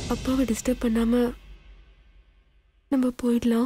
அப்பாவை டிஸ்டர்ப் பண்ணாம நம்ம போயிடலாம்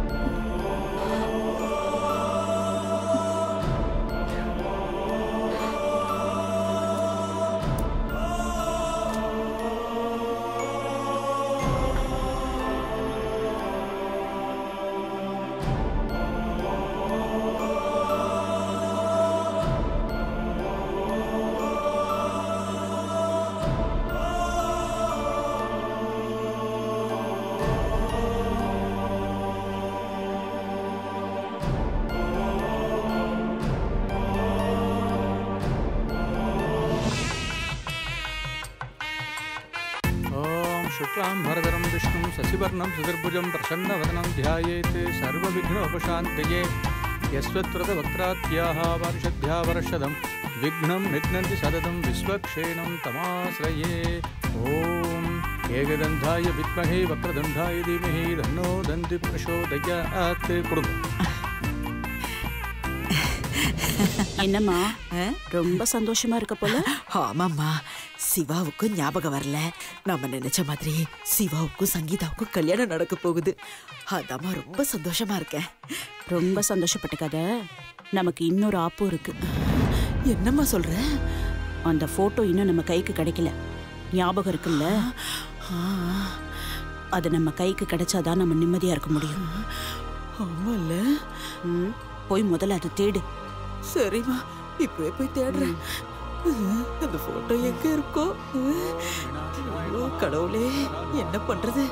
ॐ शुक्लां भरधरं विष्णुं शशिवर्णं सुदुर्भुजं प्रसन्नवदनं ध्यायेत् सर्वविघ्नोपशान्तये यस्वत्व्रतवक्त्रात्याः वर्षभ्या वर्षदं विघ्नं निघ्नन्ति सततं विश्वक्षेणं तमाश्रये ॐ एकदन्धाय विद्महे वक्रदण्डाय धीमहि धन्नो दन्ति प्रचोदयात् कुடும்பம் என்னம்மா ஆ? ரொம்ப சந்தோஷமா இருக்க போல ஆமாம்மா சிவாவுக்கும் ஞாபகம் வரல நம்ம நினைச்ச மாதிரி சிவாவுக்கும் சங்கீதாவுக்கும் கல்யாணம் நடக்க போகுது அதாம்மா ரொம்ப சந்தோஷமா இருக்கேன் ரொம்ப சந்தோஷப்பட்டுக்காத நமக்கு இன்னொரு ஆப்பும் இருக்கு என்னம்மா சொல்ற அந்த போட்டோ இன்னும் நம்ம கைக்கு கிடைக்கல ஞாபகம் இருக்குல்ல அது நம்ம கைக்கு கிடைச்சாதான் நம்ம நிம்மதியா இருக்க முடியும் ஆமால்ல ம், போய் முதல்ல அதை தேடு சரிம்மா இப்பவே போய் தேடுறேன் அந்த போட்டோ எங்க இருக்கோ ஐயோ, கடவுளே என்ன பண்றது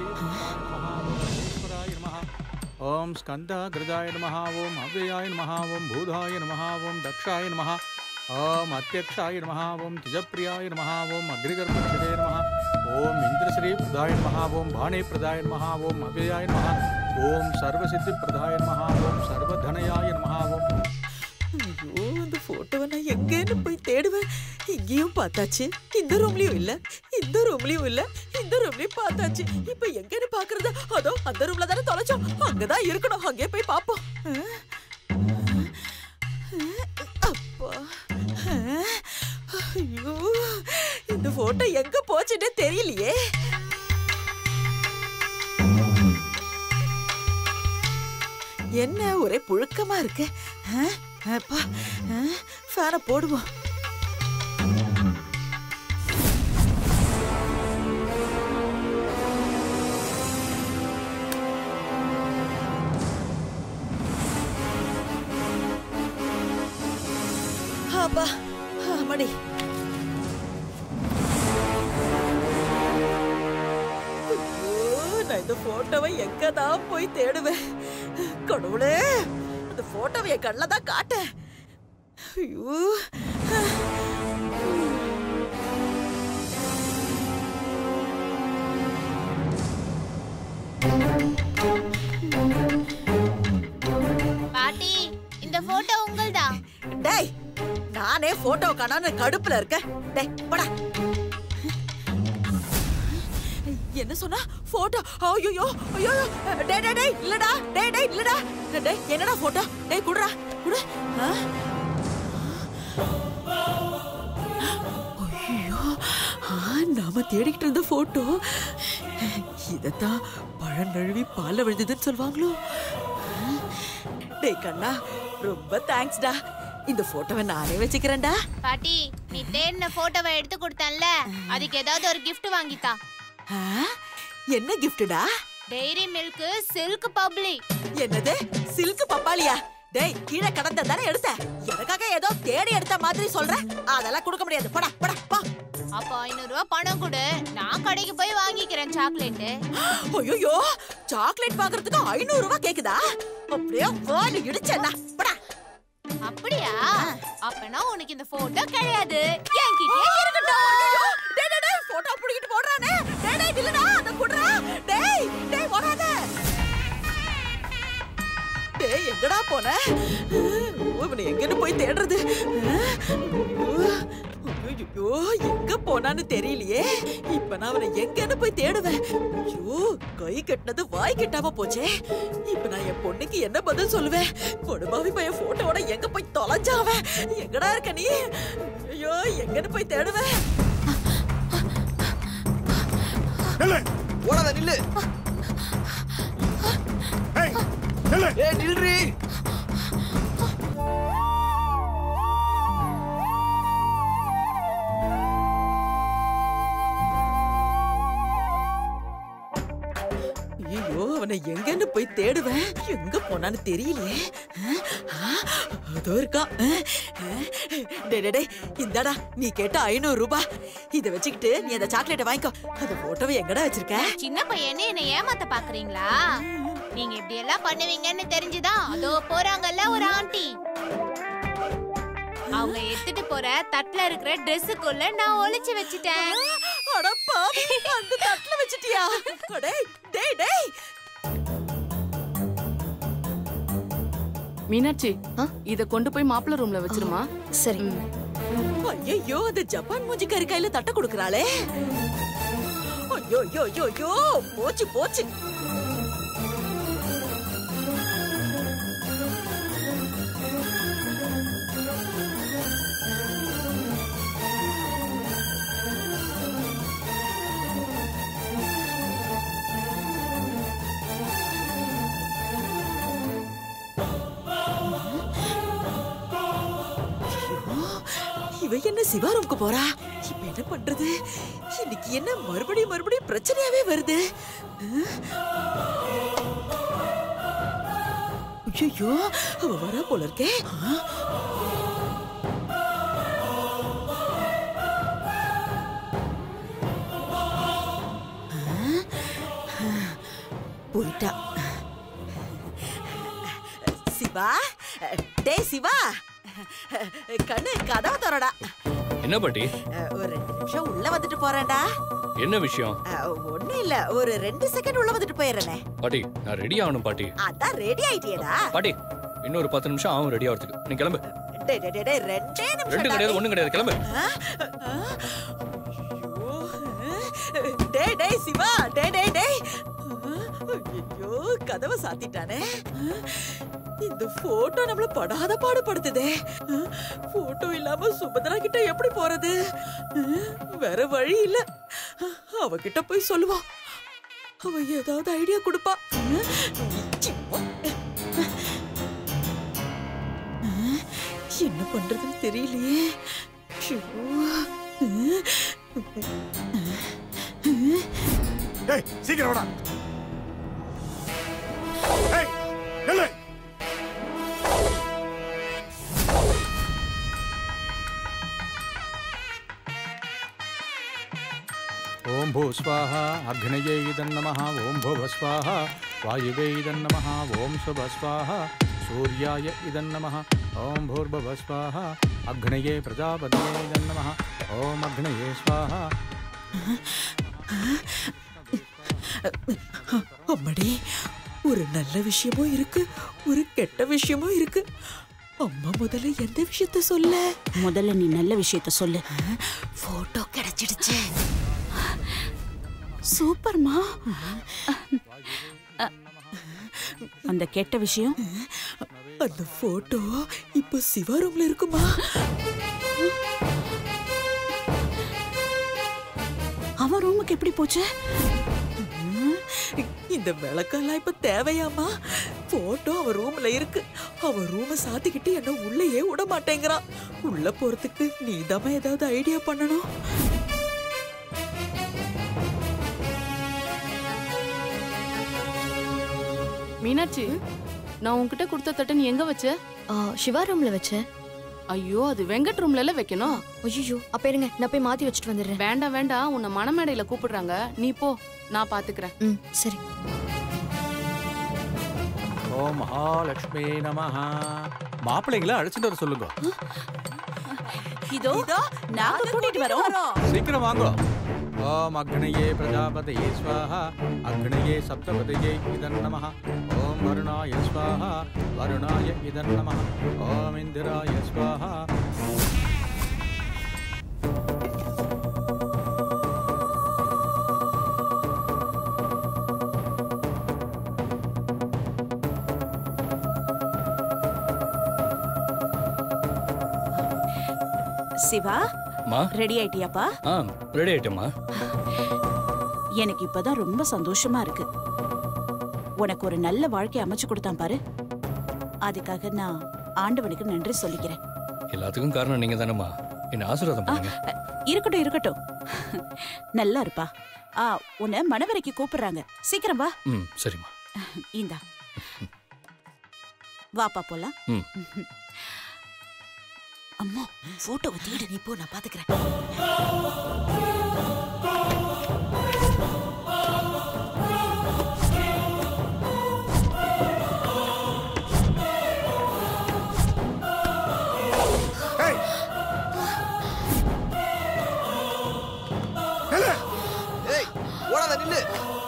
ஓம் ஸ்கந்தாகிருதாய நமः ஓம் அவ்யயாய நமः ஓம் பூதாய நமः ஓம் தக்ஷாய நமः ஓம் அத்தியக்ஷாய நமः ஓம் திஜப்பிரியாய நமः ஓம் அக்னிகர்மணிஷதே நமः ஓம் இந்திரஸ்ரீ பிரதாய நமः ஓம் பாணே பிரதாய நமः ஓம் அவ்யயாய நமः ஓம் சர்வசித்தி பிரதாய நமः ஓம் சர்வதனயாய நமः ஓம் ஐயோ அந்த போட்டோவை நான் எங்கன்னு போய் தேடுவேன் இங்கேயும் பார்த்தாச்சு இந்த ரூம்லயும் இல்ல இந்த ரூம்லயும் இல்ல இந்த ரூம்லயும் பார்த்தாச்சு இப்ப எங்கன்னு பாக்குறது அதோ அந்த ரூம்ல தானே தொலைச்சோம் அங்கதான் இருக்கணும் அங்கே போய் பாப்போம் அப்பா ஐயோ இந்த போட்டோ எங்க போச்சுன்னே தெரியலையே என்ன ஒரே புழுக்கமா இருக்கு ஆ? அப்பா ஃபேனை போடுவோம் அப்பா ஆமாடி ஐயோ, நான் இந்த போட்டோவை எங்க தான் போய் தேடுவேன் கடவுளே அந்த போட்டோவை என் கண்ணில் தான் காட்டேன் ஐயோ பாட்டி இந்த போட்டோ உங்கள்தா டேய் நானே போட்டோ காணான்னு கடுப்புல இருக்கேன் டேய் போடா என்ன சொன்னா போட்டோ ஐயோ ஐயோ டேய் டேய் டேய் இல்லடா டேய் டேய் இல்லடா டேய் என்னடா போட்டோ டேய் குடுடா குடு ஆ? ஐயோ ஆ, நாம தேடிக்கிட்டு இருந்த போட்டோ இதத்தான் பழம் நழுவி பால்ல விழுந்ததுன்னு சொல்லுவாங்களோ டேய் கண்ணா ரொம்ப தேங்க்ஸ்டா இந்த போட்டோவை நானே வச்சுக்கிறேன்டா பாட்டி நீ தேடின போட்டோவை எடுத்து கொடுத்தேன்ல அதுக்கு ஏதாவது ஒரு gift வாங்கித்தா ஆ? என்ன கிஃப்டடா டெய்ரி மில்க் சில்க் பப்ளி என்னது சில்க் பப்பாளியா டேய் கீழே கடந்த தானே எடுத்த எனக்காக ஏதோ தேடி எடுத்த மாதிரி சொல்ற அதெல்லாம் கொடுக்க முடியாது போடா போடா போ அப்போ ஐநூறு ரூபாய் பணம் கொடு நான் கடைக்கு போய் வாங்கிக்கிறேன் சாக்லேட்டு ஐயோ சாக்லேட் வாங்குறதுக்கு ஐநூறு ரூபாய் கேக்குதா அப்படியே வாலி இடிச்சேன்னா போடா அப்படியா அப்பனா உனக்கு இந்த போட்டோ கிடையாது என்கிட்டயே இருக்கட்டும் ஐயோ, டேய் டேய் டேய் போட்டோ புடிக்கிட்டு போடுறானே டேய் டேய் இல்லடா அத குடுறா டேய் டேய் வராத டேய் எங்கடா போன ஓ, இவனை எங்கன்னு போய் தேடுறது ஐயோ எங்க போனான்னு தெரியலையே இப்ப நான் அவனை எங்கன்னு போய் தேடுவேன் ஐயோ கை கட்டினது வாய் கட்டாம போச்சே இப்ப நான் என் பொண்ணுக்கு என்ன பதில் சொல்லுவேன் கொடுமாவி பையன் போட்டோட எங்க போய் தொலைஞ்சாவன் எங்கடா இருக்க நீ ஐயோ எங்கன்னு போய் தேடுவேன் நில்லு ஓடாத நில்லு ஏய் நில்லு ஏ நில்றி ஐயோ அவனை எங்கன்னு போய் தேடுவேன் எங்க போனான்னு தெரியலையே அஹ், ஆ, அதோ இருக்கான் அஹ், அஹ். டேய், டேய், டேய், இந்தாடா நீ கேட்ட ஐநூறு ரூபாய் இத வச்சுக்கிட்டு நீ அந்த சாக்லேட்டை வாங்கிக்கோ அந்த போட்டோவை எங்கடா வச்சிருக்க சின்ன பையனே என்ன ஏமாத்த பாக்குறீங்களா நீங்க இப்படி எல்லாம் பண்ணுவீங்கன்னு தெரிஞ்சுதான் அதோ போறாங்கல்ல ஒரு ஆண்டி அவங்க எடுத்துட்டு போற தட்டுல இருக்கிற ட்ரெஸ்ஸுக்குள்ள நான் ஒளிச்சு வச்சிட்டேன் அடப்பா அந்த தட்டுல வச்சிட்டியா டேய் டேய் டேய் மீனாட்சி இத கொண்டு போய் மாப்பிள்ளை ரூம்ல வச்சிருமா சரி ஐயோ அந்த ஜப்பான் மூஞ்சிக்காரி கையில தட்ட கொடுக்கறாளே ஐயோ ஐயோ ஐயோ ஐயோ போச்சு போச்சு இவ என்ன சிவாரம்க்கு போறா இப்ப என்ன பண்றது இன்னைக்கு என்ன மறுபடியும் மறுபடியும் பிரச்சனையாவே வருது ஐயோ அவ வரா போல இருக்கே ஆ? போயிட்டா சிவா டேய் சிவா கண்ணு கதவை தரடா என்ன பாட்டி ஒரு ரெண்டு நிமிஷம் உள்ள வந்துட்டு போறேன்டா என்ன விஷயம் ஒண்ணு இல்ல ஒரு ரெண்டு செகண்ட் உள்ள வந்துட்டு போயிடுறேனே பாட்டி நான் ரெடி ஆகணும் பாட்டி அதான் ரெடி ஆயிட்டியடா பாட்டி இன்னொரு பத்து நிமிஷம் ஆகும் ரெடி ஆகிறதுக்கு நீ கிளம்பு டேய் டேய், டேய் டேய் ரெண்டே நிமிஷம் ரெண்டு கிடையாது ஒண்ணும் கிடையாது கிளம்பு டேய் டேய் சிவா டேய் டேய் டேய் ஐயோ கதவை சாத்திட்டானே இந்த போட்டோ நம்மள படாத பாடுபடுத்துதே போட்டோ இல்லாம சுபத்ரா கிட்ட எப்படி போறது வேற வழி இல்ல அவகிட்ட போய் சொல்லுவோம் அவ ஏதாவது ஐடியா கொடுப்பா என்ன பண்றதுன்னு தெரியலையே ஐயோ. ஏய் சீக்கிரம் வாடா ஏய் நில்லு ఓం భూస్వాహ అగ్నయే ఇదన్నమ ఓం భువస్వాహ వాయువే ఇదన్నమ ఓం శుభస్వాహ సూర్యాయ ఇదన్నమ ఓం భూర్భువస్వాహ అగ్నయే ప్రజాపతయే ఇదన్నమ ఓం అగ్నయే స్వాహ அம்மடி ஒரு நல்ல விஷயமும் இருக்கு ஒரு கெட்ட விஷயமும் இருக்கு அம்மா முதல்ல எந்த விஷயத்த சொல்ல முதல்ல நீ நல்ல விஷயத்த சொல்லு போட்டோ கிடைச்சிடுச்சு சூப்பர்மா அந்த கெட்ட விஷயம் அந்த போட்டோ இப்போ சிவா ரூம்ல இருக்குமா அவன் ரூமுக்கு எப்படி போச்சு இந்த விளக்கெல்லாம் இப்ப தேவையாமா போட்டோ அவன் ரூம்ல இருக்கு அவன் ரூம சாத்திக்கிட்டு என்ன உள்ளேயே விட மாட்டேங்கிறான் உள்ள போறதுக்கு நீதாம்மா ஏதாவது ஐடியா பண்ணணும் மீனாட்சி நான் உன்கிட்ட கொடுத்த தட்டை நீ எங்க வச்ச ஆ, சிவா ரூம்ல வச்சேன் ஐயோ அது வெங்கட் ரூம்ல எல்லாம் வைக்கணும் ஐயோ அப்ப இருங்க நான் போய் மாத்தி வச்சுட்டு வந்துடுறேன் வேண்டாம் வேண்டாம் உன்னை மணமேடையில கூப்பிடுறாங்க நீ போ நான் பாத்துக்கிறேன் ம் சரி ஓம் மகாலட்சுமி நம மாப்பிள்ளைங்களை அழைச்சிட்டு வர சொல்லுங்க இதோ நாங்க கூட்டிட்டு வரோம் சீக்கிரம் வாங்க ஓம் அக்னயே பிரஜாபதயே ஸ்வாஹா அக்னயே சப்தபதயே இதன் நம ஓம் வருணாய ஸ்வாஹா வருணாய இதன் நம ஓம் இந்திராய ஸ்வாஹா சிவா மா ரெடி ஆயிட்டியாப்பா ஆ ரெடி ஆயிட்டேம்மா எனக்கு இப்பதான் ரொம்ப சந்தோஷமா இருக்கு உனக்கு ஒரு நல்ல வாழ்க்கை அமைச்சு கொடுத்தான் பாரு அதுக்காக நான் ஆண்டவனுக்கு நன்றி சொல்லிக்கிறேன் எல்லாத்துக்கும் காரணம் நீங்க தானம்மா என்ன ஆசீர்வாதம் பண்ணுங்க அ, இருக்கட்டும் இருக்கட்டும் நல்லா இருப்பா ஆ உன்னை மணவரைக்கு கூப்பிடுறாங்க சீக்கிரம் வா ம் சரிம்மா இந்தா வாப்பா போலாம் ம் அம்மா போட்டோவை தேடு நீ போ நான் பாத்துக்கிறேன் ஏய் நில்லு ஏய் ஓடாத நில்லு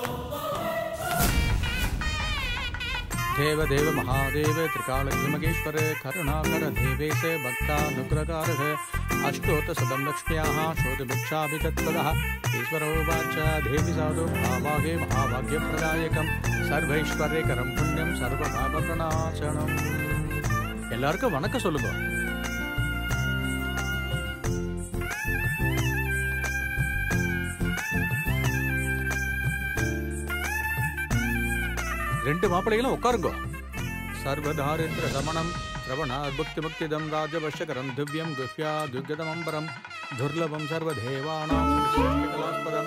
देव देव महादेव त्रिकालज्ञमगेश्वर करुणाकर देवेश भक्तानुग्रकारः अष्टोत्तशतं लक्ष्म्याः शोधभिक्षाभितत्पदः ईश्वरोवाच देवि साधु भावागे महाभाग्यप्रदायकं सर्वैश्वर्यकरं पुण्यं सर्वपापप्रणाशनम् எல்லாருக்கும் வணக்கம் சொல்லுங்க ரெண்டு மாப்பிள்ளைகளும் உட்காருங்க சர்வதாரித்ர சமணம் சிரவணாத் புக்தி முக்திதம் ராஜவஷகரம் திவ்யம் குஹ்யா துர்கதமம்பரம் துர்லபம் சர்வதேவானாம் கலாஸ்பதம்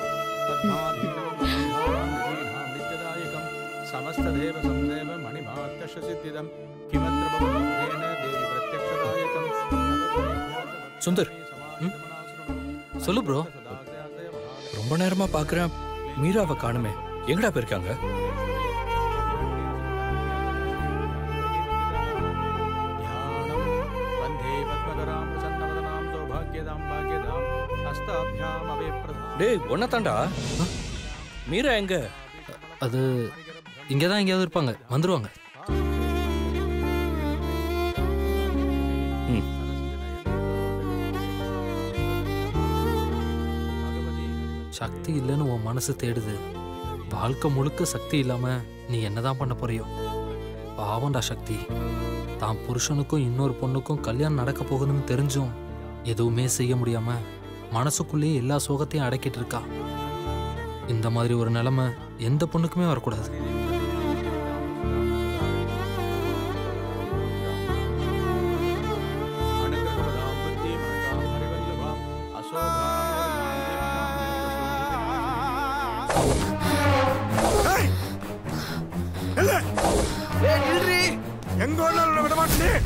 நித்யதாயகம் சமஸ்ததேவ சம்தேவ மணிமார்த்தஷ சித்திதம் கிமத்ர பவதேன தேவி பிரத்யக்ஷதாயகம் சுந்தர் ம்? சொல்லு ப்ரோ ரொம்ப நேரமா பாக்குறேன் மீராவை காணுமே எங்கடா போயிருக்காங்க वन्दे पद्मकरां प्रसन्नवदनां सौभाग्यदां भाग्यदां हस्ताभ्यामवे டேய் ஒன்ன தாண்டா மீரா எங்க அது இங்கே தான் எங்கேயாவது இருப்பாங்க வந்துருவாங்க ம் சக்தி இல்லைன்னு உன் மனசு தேடுது வாழ்க்கை முழுக்க சக்தி இல்லாம நீ என்னதான் பண்ண போறியோ பாவம்டா சக்தி தான் புருஷனுக்கும் இன்னொரு பொண்ணுக்கும் கல்யாணம் நடக்க போகுதுன்னு தெரிஞ்சும் எதுவுமே செய்ய முடியாம மனசுக்குள்ளேயே எல்லா சோகத்தையும் அடக்கிட்டு இருக்கா இந்த மாதிரி ஒரு நிலைமை எந்த பொண்ணுக்குமே வரக்கூடாது अनुग्रहपदां बुद्धिमतां हरिवल्लभाम् ஏய் நில்லு ஏய் நில்றி எங்க வேணாலும் விட மாட்டேன்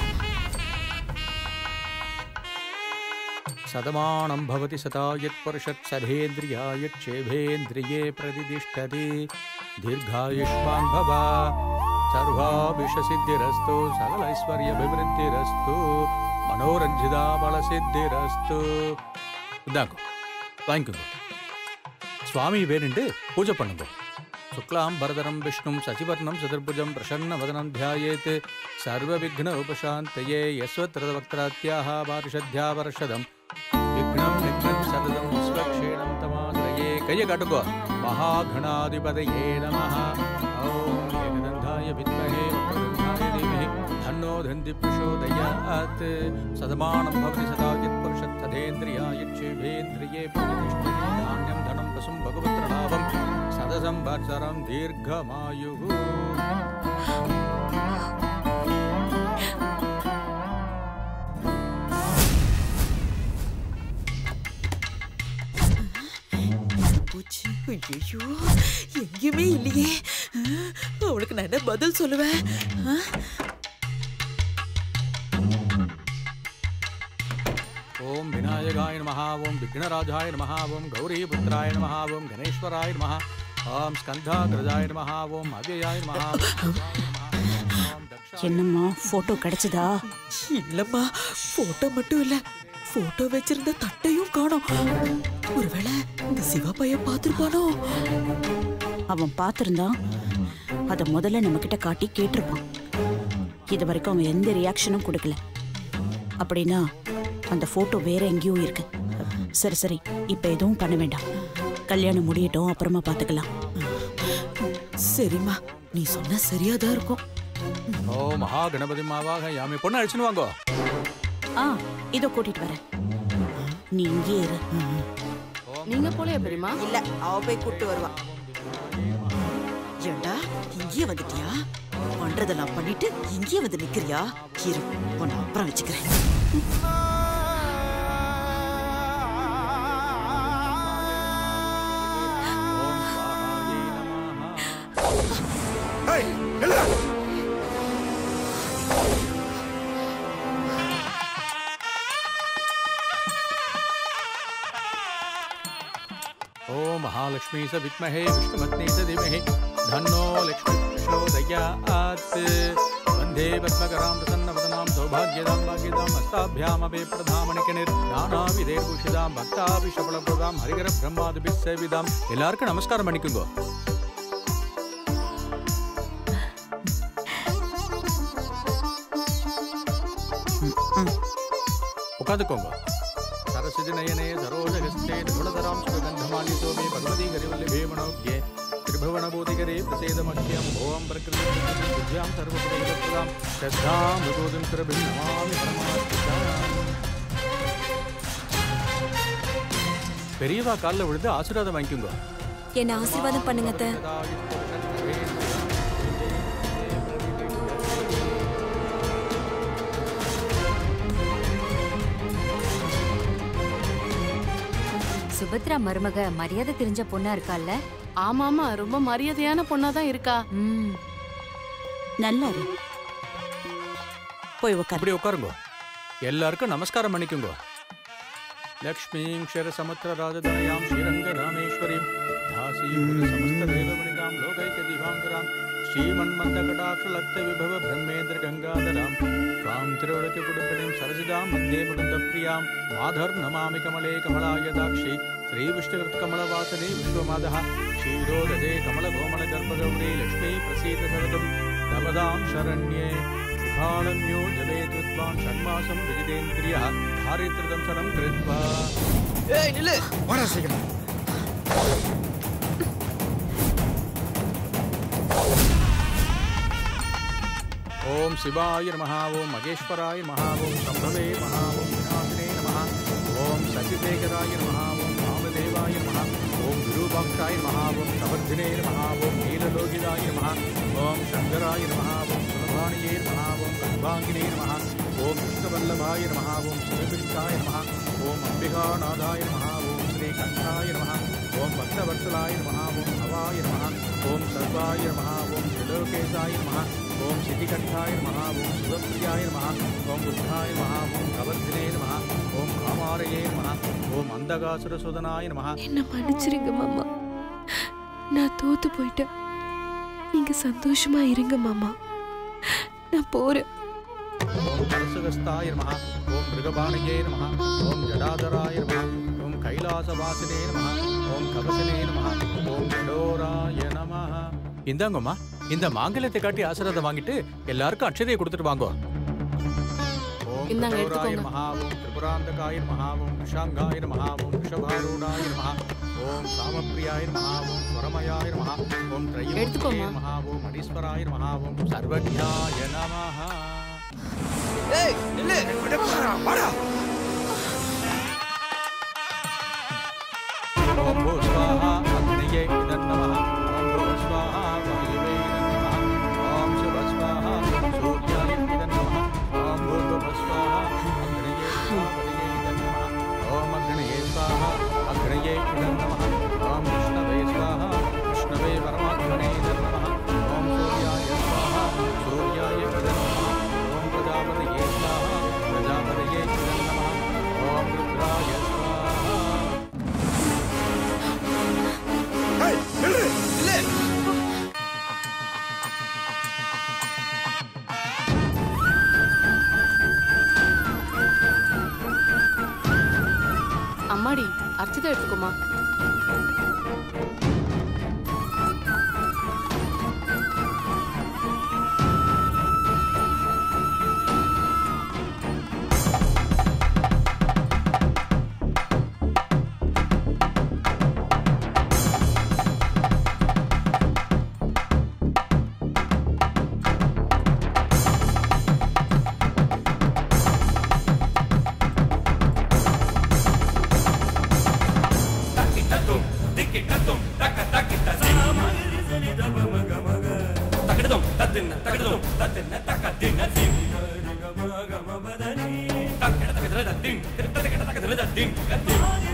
सदमानं भवति सदा यत्पर्षत् सधेन्द्रियायच्छेभेन्द्रिये प्रतिष्ठति दीर्घायुष्मान् भव सर्वाभिषसिद्धिरस्तु सकलैश्वर्यभिवृद्धिरस्तु मनोरञ्जिता बलसिद्धिरस्तु இந்தாங்க வாங்கிக்கோங்க சுவாமி வேணுண்டு பூஜை பண்ணுங்க சுக்லாம் பரதரம் விஷ்ணும் சசிவர்ணம் சதுர்புஜம் பிரசன்ன வதனம் தியாயேத் சர்வ விக்ன உபசாந்தயே யஸ்வத்ரதவக்திராத்யாः பாரிஷத்யா வருஷதம் விக்னம் நிக்னம் சததம் விஸ்வக்ஷேணம் தமாசிரயே கையை காட்டுக்கோ மகாகணாதிபதயே நமः ஓம் ஏகதந்தாய வித்மஹே வக்ரதுண்டாய தீமஹி தன்னோ தந்தி பிரசோதயாத் சதமானம் பவதி சதா யத்புருஷத் ததேந்திரியாய யட்சேபேந்திரியே பிரதிஷ்ഠதி தானியம் தனம் பசும் பகவத்ரநாமம் சதசம்வத்சரம் தீர்க்கமாயுः போச்சு ஐயோ எங்கேயுமே இல்லையே ஆ, அவளுக்கு நான் என்ன பதில் சொல்லுவேன் ஆ? ஓம் விநாயகாய நமः ஓம் விக்னராஜாய நமः ஓம் கௌரிபுத்திராய நமः ஓம் கணேஸ்வராய நமः ஓம் ஸ்கந்தாகிரஜாய நமः ஓம் அவ்யயாய நமः ஓம் தக்ஷாய என்னம்மா போட்டோ கிடைச்சதா இல்லம்மா போட்டோ மட்டும் இல்ல போட்டோ வச்சிருந்த தட்டையும் காணோம் ஒருவேளை இந்த சிவா பையன் பார்த்திருப்பானோ அவன் பார்த்திருந்தான் அதை முதல்ல நம்ம கிட்ட காட்டி கேட்டிருப்பான் இது வரைக்கும் அவன் எந்த ரியாக்ஷனும் கொடுக்கல அப்படின்னா அந்த போட்டோ வேற எங்கேயோ இருக்கு சரி சரி இப்ப எதுவும் பண்ண வேண்டாம் கல்யாணம் முடியட்டும் அப்புறமா பார்த்துக்கலாம் சரிம்மா நீ சொன்னா சரியாதான் இருக்கும் ஓ மகா கணபதி மாவாக யாமி பொண்ணு அழிச்சுன்னு வாங்கோ ஆ இதோ கூட்டிட்டு வரேன் நீ இங்கே இரு ஓம் நீங்க போலையா பெரியமா இல்ல அவ போய் கூட்டு வருவா ஏண்டா இங்கேயே வந்துட்டியா பண்றதெல்லாம் பண்ணிட்டு இங்கேயே வந்து நிக்கிறியா இரு உன்னை அப்புறம் வச்சுக்கிறேன் ஏய் இல்ல ॐ महालक्ष्मी स विद्महे विष्णुपत्नी स धीमहि धन्नो लक्ष्मी प्रचोदयात् वन्दे पद्मकरां प्रसन्नवदनां सौभाग्यदां भाग्यदां हस्ताभ्यामपि प्रधामणिकनिर् பக்தாபி சபலபுதாம் ஹரிகர பிரம்மாதிபி சேவிதாம் எல்லாருக்கும் நமஸ்காரம் பண்ணிக்குங்கோ உட்காந்துக்கோங்க சரஸ்வதி நயனே சரோஜகஸ்தே நிகுணதராம் சுககந்தமாலி சோமே பகவதி கரிவல்லி மனோக்யே திரிபுவனபூதிகரே பிரசேதமக்கியம் ஓம் பிரகிருதி வித்யாம் சர்வபுரகிதப்ரதாம் ஸ்ரத்தாம் விபூதிம் சுரபிம் நமாமி பரமாத்மிகாம் பெரியவா காலில் விழுந்து ஆசீர்வாதம் வாங்கிக்கோங்க என்ன ஆசீர்வாதம் பண்ணுங்க அத்தை. சுபத்ரா மருமக மரியாதை தெரிஞ்ச பொண்ணா இருக்கால்ல ஆமா ஆமா ரொம்ப மரியாதையான பொண்ணா தான் இருக்கா ம் நல்லா இரு போய் உட்காரு இப்படி உட்காருங்க எல்லாருக்கும் நமஸ்காரம் பண்ணிக்கோங்க லக்ஷ்மீம் க்ஷரசமுத்திர ராஜதனயாம் ஸ்ரீரங்க ராமேஸ்வரீம் தாசீம் சமஸ்த தேவமணிதாம் லோகைக திவாங்கராம் ஸ்ரீமன்மந்த கடாட்ச லக்த விபவ பிரம்மேந்திர கங்காதராம் ராம் திருவழக்கு குடும்பினிம் சரசிதாம் வந்தே முகுந்த பிரியாம் மாதர் நமாமி கமலே கமலாயதாட்சி ஸ்ரீ விஷ்ணுகிருத் கமலவாசனே விஸ்வமாதः க்ஷீரோததே கமல கோமல கர்ப்பகௌரி லக்ஷ்மீ பிரசீத சதகம் நவதாம் சரண்யே சுகாலம்யோ ஜவேத் வித்வான் ஷண்மாசம் விஜிதேந்திரியா தாரித்ரதம்சனம் கிருத்வா ஏய் நில்லு வாடா சீக்கிரம் ஓம் சிவாய நமः ஓம் மகேஸ்வராய நமः ஓம் சம்பவே நமः ஓம் விநாசினே நமः ஓம் சசிசேகராய நமः ஓம் ராமதேவாய நமः ஓம் விரூபாட்சாய நமः ஓம் சமர்த்தினே நமः ஓம் நீலலோகிதாய நமः ஓம் சங்கராய நமः ஓம் சுரபாணியே நமः ஓம் கர்ப்பாங்கினே நமः ஓம் கிருஷ்ணவல்லபாய நமः ஓம் சுரபிஷ்டாய நமः ஓம் அம்பிகாநாதாய நமः ஓம் ஸ்ரீகண்டாய நமः ஓம் பக்தவத்சலாய நமः ஓம் பவாய நமः ஓம் சர்வாய நமः ஓம் திலோகேசாய நமः ஓம் சிதிகண்டாய நமः ஓம் சிவப்பிரியாய நமः ஓம் புத்தாய நமः ஓம் கவர்தினே நமः ஓம் காமாரயே நமः ஓம் அந்தகாசுரசுதனாய நமः என்ன மன்னிச்சிருங்க மாமா நான் தோத்து போயிட்டேன் நீங்க சந்தோஷமா இருங்க மாமா நான் போறேன் ஓம் பரசுகஸ்தாய நமः ஓம் மிருகபாணியே நமः ஓம் ஜடாதராய நமः ஓம் கைலாசவாசினே நமः ஓம் கவசனே நமः ஓம் கடோராய நமः இந்தாங்கம்மா இந்த மாங்கல்யத்தை காட்டி ஆசீர்வாதம் வாங்கிட்டு எல்லாருக்கும் அட்சதையை கொடுத்துட்டு வாங்கோ ஓம் இந்தாங்க, கடோராய எடுத்துக்கோங்க. நமः ஓம் திரிபுராந்தகாய நமः ஓம் விஷாங்காய நமः ஓம் விஷபாரூடாய நமः ஓம் சாமப்பிரியாய நமः ஓம் ஸ்வரமயாய நமः ஓம் திரையோதயே எடுத்துக்கோம்மா. நமः ஓம் அடீஸ்வராய நமः ஓம் சர்வஜ்ஞாய நமः ஏய் நில்லு விட போறா வாடா ஓம் பூ ஸ்வாஹா அக்னியே இதன் நமः ஓம் பூ ஸ்வாஹா வாயுவே இதன் நமः ஓம் சிவ ஸ்வாஹா சூர்யாய இதன் நமः ஓம் பூர்வ ஸ்வாஹா அக்னியே ஸ்வாவதியே இதன் நமः ஓம் அக்னியே ஸ்வாஹா அக்னியே இதன் நமः ஓம் விஷ்ணவே ஸ்வாஹா விஷ்ணவே பரமாத்மனே இதன் நமः ஓம் சூர்யாய ஸ்வாஹா சூர்யாய இதன் நமः ஓம் பிரஜாபதியே ஸ்வாஹா பிரஜாபதியே இதன் நமः ஓம் ருத்ராய ஸ்வாஹா ஏய் நில்லு நில்லு அம்மாடி அர்ச்சதை எடுத்துக்கோமா தகடதும் தத்தின்ன தகடதும் தத்தின்ன தக்கத்தின்ன தகட தகட தத்தின் தகட தகட தத்தின் கத்தின்